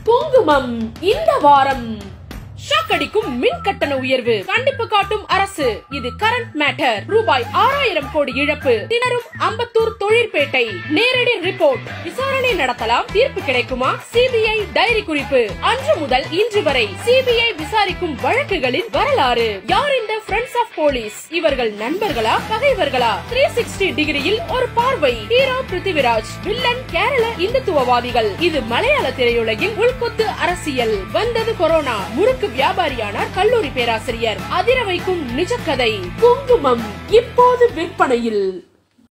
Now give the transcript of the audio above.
குங்குமம் இந்த வாரம் ஷாக் அடிக்கும் மின் கட்டண உயர்வு கண்டிப்பு காட்டும் அரசு இது கரண்ட் மேட்டர் ரூபாய் ஆறாயிரம் கோடி இழப்பு திணறும் அம்பத்தூர் தொழிற்பேட்டை நேரடி ரிப்போர்ட் விசாரணை நடத்தலாம் தீர்ப்பு கிடைக்குமா சிபிஐ டைரி குறிப்பு அன்று முதல் இன்று வரை சிபிஐ விசாரிக்கும் வழக்குகளின் வரலாறு யார் இந்த ஃப்ரெண்ட்ஸ் ஆஃப் போலீஸ் இவர்கள் நண்பர்களா பகைவர்களா த்ரீ சிக்ஸ்டி டிகிரியில் ஒரு பார்வை ஹீரோ பிருத்திவிராஜ் வில்லன் கேரள இந்துத்துவவாதிகள் இது மலையாள திரையுலகின் உள்கொத்து அரசியல் வந்தது கொரோனா முறுக்கு வியாபாரியானார் கல்லூரி பேராசிரியர் அதிர வைக்கும் நிஜக்கதை குங்குமம் இப்போது விற்பனையில்